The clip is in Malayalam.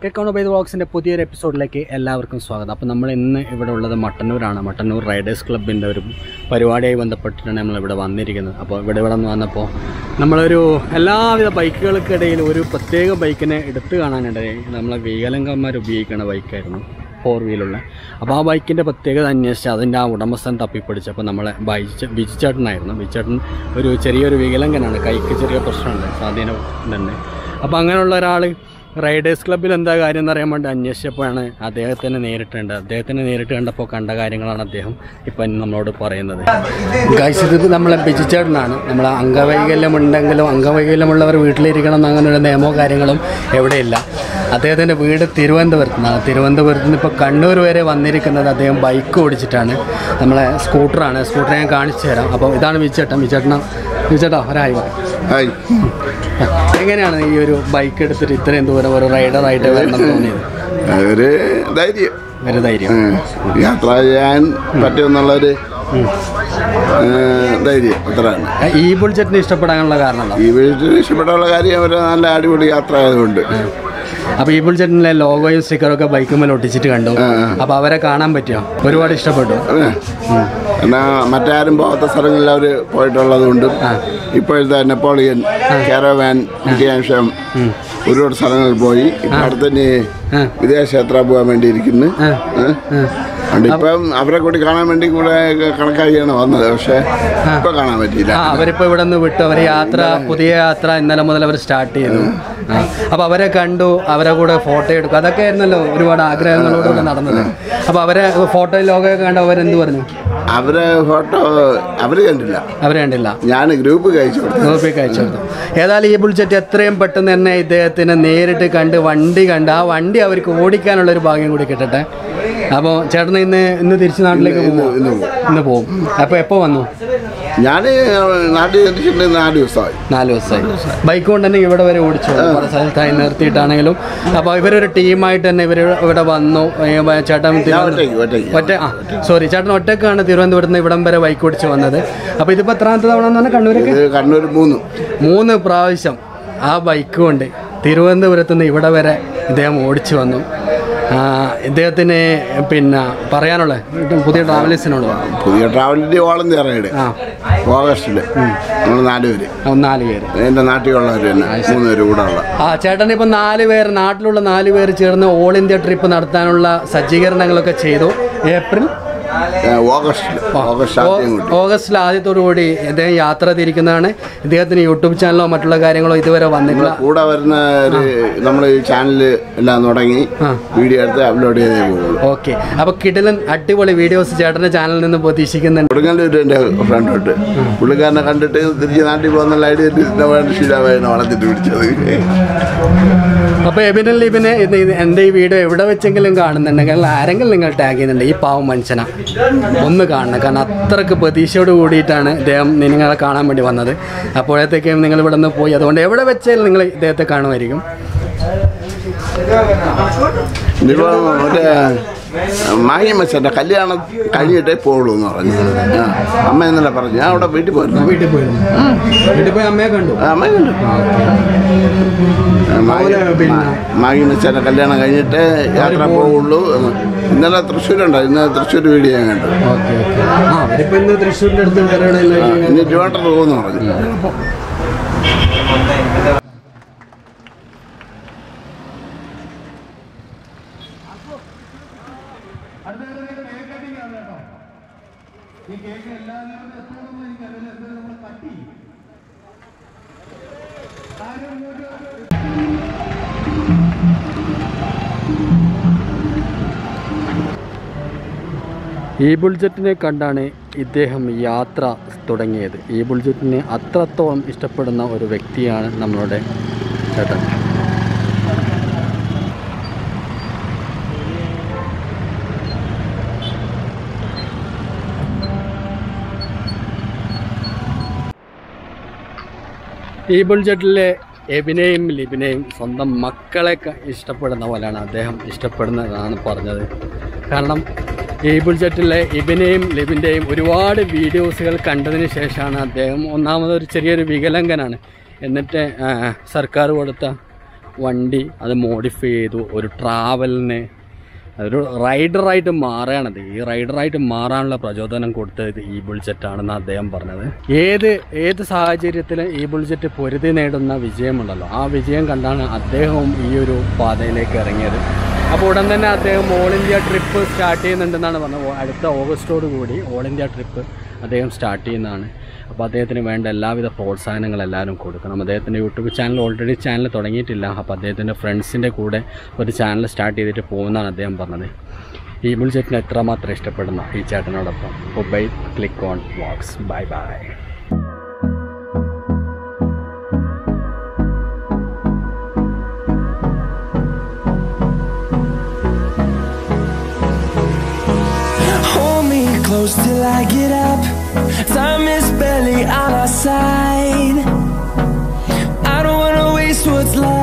കേക്കോണ ബൈ വ്ളോഗ്സിൻ്റെ പുതിയൊരു എപ്പിസോഡിലേക്ക് എല്ലാവർക്കും സ്വാഗതം അപ്പോൾ നമ്മൾ ഇന്ന് ഇവിടെ ഉള്ളത് മട്ടന്നൂരാണ് മട്ടന്നൂർ റൈഡേഴ്സ് ക്ലബിൻ്റെ ഒരു പരിപാടിയായി ബന്ധപ്പെട്ടിട്ടാണ് നമ്മൾ ഇവിടെ വന്നിരിക്കുന്നത് അപ്പോൾ ഇവിടെ ഇവിടെ നിന്ന് വന്നപ്പോൾ നമ്മളൊരു എല്ലാവിധ ബൈക്കുകൾക്കിടയിൽ ഒരു പ്രത്യേക ബൈക്കിനെ എടുത്തു കാണാനിടയായി നമ്മളെ വീകലങ്കന്മാർ ഉപയോഗിക്കുന്ന ബൈക്കായിരുന്നു ഫോർ വീലുള്ള അപ്പോൾ ആ ബൈക്കിൻ്റെ പ്രത്യേകത അന്വേഷിച്ച് അതിൻ്റെ ആ ഉടമസ്ഥൻ തപ്പിപ്പിടിച്ചപ്പോൾ നമ്മളെ ബൈച്ച് ബിജിച്ചേട്ടനായിരുന്നു ബിജിച്ചേട്ടൻ ഒരു ചെറിയൊരു വികലങ്കനാണ് കൈക്ക് ചെറിയ പ്രശ്നമുണ്ട് സ്വാധീനം ഇതുണ്ട് അപ്പോൾ അങ്ങനെയുള്ള ഒരാൾ റൈഡേഴ്സ് ക്ലബ്ബിൽ എന്താ കാര്യം എന്ന് അറിയാൻ വേണ്ടി അന്വേഷിച്ചപ്പോഴാണ് അദ്ദേഹത്തിനെ നേരിട്ട് കണ്ടത് അദ്ദേഹത്തിനെ നേരിട്ട് കണ്ടപ്പോൾ കണ്ട കാര്യങ്ങളാണ് അദ്ദേഹം ഇപ്പം നമ്മളോട് പറയുന്നത് ഗൈസ് ഇത് നമ്മളെ ബിജിച്ചേട്ടനാണ് നമ്മളെ അംഗവൈകല്യം ഉണ്ടെങ്കിലും അംഗവൈകല്യമുള്ളവർ വീട്ടിലിരിക്കണം എന്ന് അങ്ങനെ ഒരു നിയമമോ കാര്യങ്ങളും എവിടെയില്ല അദ്ദേഹത്തിൻ്റെ വീട് തിരുവനന്തപുരത്ത് നിന്നാണ് തിരുവനന്തപുരത്ത് നിന്ന് ഇപ്പോൾ കണ്ണൂർ വരെ വന്നിരിക്കുന്നത് അദ്ദേഹം ബൈക്ക് ഓടിച്ചിട്ടാണ് നമ്മളെ സ്കൂട്ടറാണ് സ്കൂട്ടർ ഞാൻ കാണിച്ചു തരാം അപ്പോൾ ഇതാണ് ബിച്ചേട്ടൻ ബിച്ചേട്ടൻ ബിച്ചേട്ടാ ഒരായി ഹായ് എങ്ങനെയാണ് ഈ ഒരു ബൈക്ക് എടുത്തിട്ട് ഇത്രയും ദൂരം ഒരു റൈഡറായിട്ട് വരണം തോന്നിയത് ഒരു ധൈര്യം ഒരു ധൈര്യം ഉം. യാത്ര ചെയ്യാൻ പറ്റുമെന്നുള്ളൊരു ഏഹ്, ധൈര്യം അത്രയാണ് ഈ ബുൾജറ്റിനെ ഇഷ്ടപ്പെടാനുള്ള കാരണം എന്താ ഈ വീട്ടിൽ ഇഷ്ടപ്പെട്ടുള്ള കാര്യം അവർ നല്ല അടിപൊളി യാത്ര ആയതുകൊണ്ട് അപ്പോൾ ഈ ബുൾജറ്റിലെ ലോഗോയും സ്റ്റിക്കറും ഒക്കെ ബൈക്കുമ്മേൽ ഒട്ടിച്ചിട്ട് കണ്ടു അപ്പോൾ അവരെ കാണാൻ പറ്റിയോ ഒരുപാട് ഇഷ്ടപ്പെട്ടു അതെ. എന്നാൽ മറ്റാരും പോകാത്ത സ്ഥലങ്ങളിൽ അവർ പോയിട്ടുള്ളത് കൊണ്ടും ഇപ്പോഴത്തെ നെപ്പോളിയൻ കാരവാൻ ശേഷം ഒരുപാട് സ്ഥലങ്ങളിൽ പോയി ഇപ്പം അടുത്തന്നെ വിദേശ യാത്ര പോകാൻ വേണ്ടി ഇരിക്കുന്നു ഏഹ്? അതുകൊണ്ട് ഇപ്പം അവരെ കൂടി കാണാൻ വേണ്ടി കൂടെ കണക്കാക്കിയാണ് വന്നത് പക്ഷേ ഇപ്പൊ കാണാൻ പറ്റിയില്ല ആ അവരിപ്പോൾ ഇവിടെ നിന്ന് വിട്ടു അവർ യാത്ര പുതിയ യാത്ര ഇന്നലെ മുതൽ അവർ സ്റ്റാർട്ട് ചെയ്തു ആ അപ്പോൾ അവരെ കണ്ടു അവരെ കൂടെ ഫോട്ടോ എടുക്കും അതൊക്കെ ആയിരുന്നല്ലോ ഒരുപാട് ആഗ്രഹങ്ങളോടുകൂടെ നടന്നത് അപ്പോൾ അവരെ ഫോട്ടോ ലോഗൊക്കെ കണ്ട് അവരെന്ത് പറഞ്ഞു അവരെ ഫോട്ടോ അവര് കണ്ടില്ല അവരെ കണ്ടില്ല ഞാൻ ഗ്രൂപ്പ് കഴിച്ചു കൊടുത്തു ഗ്രൂപ്പിൽ അയച്ചു കൊടുത്തു ഏതായാലും ഈ ബുൾജറ്റ് എത്രയും പെട്ടെന്ന് തന്നെ ഇദ്ദേഹത്തിന് നേരിട്ട് കണ്ട് വണ്ടി കണ്ട് ആ വണ്ടി അവർക്ക് ഓടിക്കാനുള്ള ഒരു ഭാഗ്യം കൂടി കിട്ടട്ടെ അപ്പോൾ ചേട്ടൻ ഇന്ന് ഇന്ന് തിരിച്ച് നാട്ടിലേക്ക് പോകും ഇന്ന് പോകും അപ്പോൾ എപ്പോൾ വന്നു ഞാൻ നാട്ടിൽ എത്തിച്ചിട്ട് നാല് ദിവസമായി നാല് ദിവസമായി ബൈക്ക് കൊണ്ട് തന്നെ ഇവിടെ വരെ ഓടിച്ചു പല സ്ഥലത്തായി നിർത്തിയിട്ടാണെങ്കിലും അപ്പോൾ ഇവരൊരു ടീമായിട്ട് തന്നെ ഇവർ ഇവിടെ വന്നു ഏ, ബ- ചേട്ടൻ ഞാൻ തിരുവനന്തപുരം ഒറ്റയ്ക്ക് ഒറ്റയ്ക്ക് ഒറ്റ ആ സോറി ചേട്ടൻ ഒറ്റക്കാണ് തിരുവനന്തപുരത്ത് നിന്ന് ഇവിടം വരെ ബൈക്ക് ഓടിച്ച് വന്നത് അപ്പോൾ ഇതിപ്പോൾ എത്രാമത്തെ തവണ എന്ന് പറഞ്ഞാൽ കണ്ണൂരൊക്കെ ഇത് കണ്ണൂർ മൂന്ന് മൂന്ന് പ്രാവശ്യം ആ ബൈക്ക് കൊണ്ട് തിരുവനന്തപുരത്ത് നിന്ന് ഇവിടെ വരെ ഇദ്ദേഹം ഓടിച്ചു വന്നു ആ, ഇദ്ദേഹത്തിന് പിന്നെ പറയാനുള്ള പുതിയ ട്രാവലേഴ്സിനോട് പറഞ്ഞു പുതിയ ട്രാവലിൻ്റെ ഓളം റൈഡ് ആ ഓഗസ്റ്റിൽ നമ്മൾ നാല് പേര് ആ, നാല് പേര് എൻ്റെ നാട്ടിലുള്ളവർ തന്നെ മൂന്ന് പേര് കൂടെ ഉള്ള ആ ചേട്ടൻ ഇപ്പം നാല് പേർ നാട്ടിലുള്ള നാല് പേർ ചേർന്ന് ഓൾ ഇന്ത്യ ട്രിപ്പ് നടത്താനുള്ള സജ്ജീകരണങ്ങളൊക്കെ ചെയ്തു ഏപ്രിൽ ഓഗസ്റ്റിൽ ഓഗസ്റ്റ് ആദ്യം കൂട്ടി ഓഗസ്റ്റിൽ ആദ്യത്തോടു കൂടി ഇദ്ദേഹം യാത്ര തിരിക്കുന്നതാണ് ഇദ്ദേഹത്തിന് യൂട്യൂബ് ചാനലോ മറ്റുള്ള കാര്യങ്ങളോ ഇതുവരെ വന്നിട്ടില്ല കൂടെ വരുന്ന ഒരു നമ്മൾ ഈ ചാനൽ എല്ലാം തുടങ്ങി വീഡിയോ എടുത്ത് അപ്ലോഡ് ചെയ്തേ പോകുള്ളൂ ഓക്കെ അപ്പോൾ കിടിലൻ അടിപൊളി വീഡിയോസ് ചേട്ടൻ്റെ ചാനലിൽ നിന്ന് പ്രതീക്ഷിക്കുന്നുണ്ട് കൊടുങ്ങല്ലൂർ എൻ്റെ ഫ്രണ്ട് തൊട്ട് പുള്ളിക്കാരനെ കണ്ടിട്ട് തിരിച്ച് നാട്ടിൽ പോകുന്ന ഐഡിയ ശീലമായിരുന്നു വളർത്തിട്ട് പിടിച്ചത് അപ്പോൾ എബിനൽ ലിബിനെ ഇത് ഇത് എൻ്റെ ഈ വീഡിയോ എവിടെ വെച്ചെങ്കിലും കാണുന്നുണ്ടെങ്കിൽ ആരെങ്കിലും നിങ്ങൾ ടാഗ് ചെയ്യുന്നുണ്ട് ഈ പാവം മനുഷ്യനാ ഒന്ന് കാണണം കാരണം അത്രക്ക് പ്രതീക്ഷയോട് കൂടിയിട്ടാണ് ഇദ്ദേഹം നിങ്ങളെ കാണാൻ വേണ്ടി വന്നത് അപ്പോഴത്തേക്കും നിങ്ങൾ ഇവിടെ നിന്ന് പോയി അതുകൊണ്ട് എവിടെ വെച്ചാലും നിങ്ങൾ ഇദ്ദേഹത്തെ കാണുമായിരിക്കും ഇനിയിപ്പോ മറ്റേ മാഹിമച്ചൻ്റെ കല്യാണം കഴിഞ്ഞിട്ടേ പോകുള്ളൂ എന്ന് പറഞ്ഞു ആ അമ്മ എന്നല്ല പറഞ്ഞു ഞാൻ അവിടെ വീട്ടിൽ പോയിരുന്നു വീട്ടിൽ പോയി വീട്ടിൽ പോയി അമ്മയെ കണ്ടു ആ, അമ്മ കണ്ടു അവര് പിന്നെ- മാഹിമച്ചൻ്റെ കല്യാണം കഴിഞ്ഞിട്ട് യാത്ര പോവുള്ളൂ എന്ന്. ഇന്നലെ തൃശ്ശൂരുണ്ടായി ഇന്നലെ തൃശ്ശൂർ വീഡിയോ ഞാൻ കണ്ടു ഓക്കെ ഓക്കെ ആ അവരിപ്പോൾ ഇന്ന് തൃശ്ശൂരിൻ്റെ അടുത്ത് വരണമല്ലോ ആ, ഇനി ട്രിവാൻഡ്രം പോകുമെന്ന് പറഞ്ഞു ഈ ബുൾജറ്റിനെ കണ്ടാണ് ഇദ്ദേഹം യാത്ര തുടങ്ങിയത് ഈ ബുൾജറ്റിനെ അത്രത്തോളം ഇഷ്ടപ്പെടുന്ന ഒരു വ്യക്തിയാണ് നമ്മളുടെ ചേട്ടൻ ഈ ബുൾജറ്റിലെ എബിനെയും ലിബിനെയും സ്വന്തം മക്കളെ ക- ഇഷ്ടപ്പെടുന്ന പോലെയാണ് അദ്ദേഹം ഇഷ്ടപ്പെടുന്നതാണ് പറഞ്ഞത് കാരണം ഈ ബുൾജറ്റിലെ ഇബിനെയും ലിബിൻ്റെയും ഒരുപാട് വീഡിയോസുകൾ കണ്ടതിന് ശേഷമാണ് അദ്ദേഹം ഒന്നാമത് ഒരു ചെറിയൊരു വികലങ്കനാണ് എന്നിട്ട് ആ, സർക്കാർ കൊടുത്ത വണ്ടി അത് മോഡിഫൈ ചെയ്തു ഒരു ട്രാവലിന് ഒരു റൈഡറായിട്ട് മാറുകയാണത് ഈ റൈഡറായിട്ട് മാറാനുള്ള പ്രചോദനം കൊടുത്തത് ഈ ബുൾജറ്റ് ആണെന്ന് അദ്ദേഹം പറഞ്ഞത് ഏത് ഏത് സാഹചര്യത്തിലും ഈ ബുൾജറ്റ് പൊരുതി നേടുന്ന വിജയമുണ്ടല്ലോ ആ വിജയം കണ്ടാണ് അദ്ദേഹവും ഈ ഒരു പാതയിലേക്ക് ഇറങ്ങിയത് അപ്പോൾ ഉടൻ തന്നെ അദ്ദേഹം ഓൾ ഇന്ത്യ ട്രിപ്പ് സ്റ്റാർട്ട് ചെയ്യുന്നുണ്ടെന്നാണ് പറഞ്ഞത് ഓ- അടുത്ത ഓഗസ്റ്റോട് കൂടി ഓൾ ഇന്ത്യ ട്രിപ്പ് അദ്ദേഹം സ്റ്റാർട്ട് ചെയ്യുന്നതാണ് അപ്പോൾ അദ്ദേഹത്തിന് വേണ്ട എല്ലാവിധ പ്രോത്സാഹനങ്ങൾ എല്ലാവരും കൊടുക്കണം അദ്ദേഹത്തിൻ്റെ യൂട്യൂബ് ചാനൽ ഓൾറെഡി ചാനൽ തുടങ്ങിയിട്ടില്ല അപ്പോൾ അദ്ദേഹത്തിൻ്റെ ഫ്രണ്ട്സിൻ്റെ കൂടെ ഒരു ചാനൽ സ്റ്റാർട്ട് ചെയ്തിട്ട് പോകുന്നതാണ് അദ്ദേഹം പറഞ്ഞത് ഈ ബുൾജെറ്റിനെ എത്രമാത്രം ഇഷ്ടപ്പെടുന്ന ഈ ചേട്ടനോടൊപ്പം അപ്പോൾ ബൈ ക്ലിക്ക് ഓൺ വാക്സ് bye bye Hold me close till I get up. Time is barely on our side. I don't wanna waste what's left.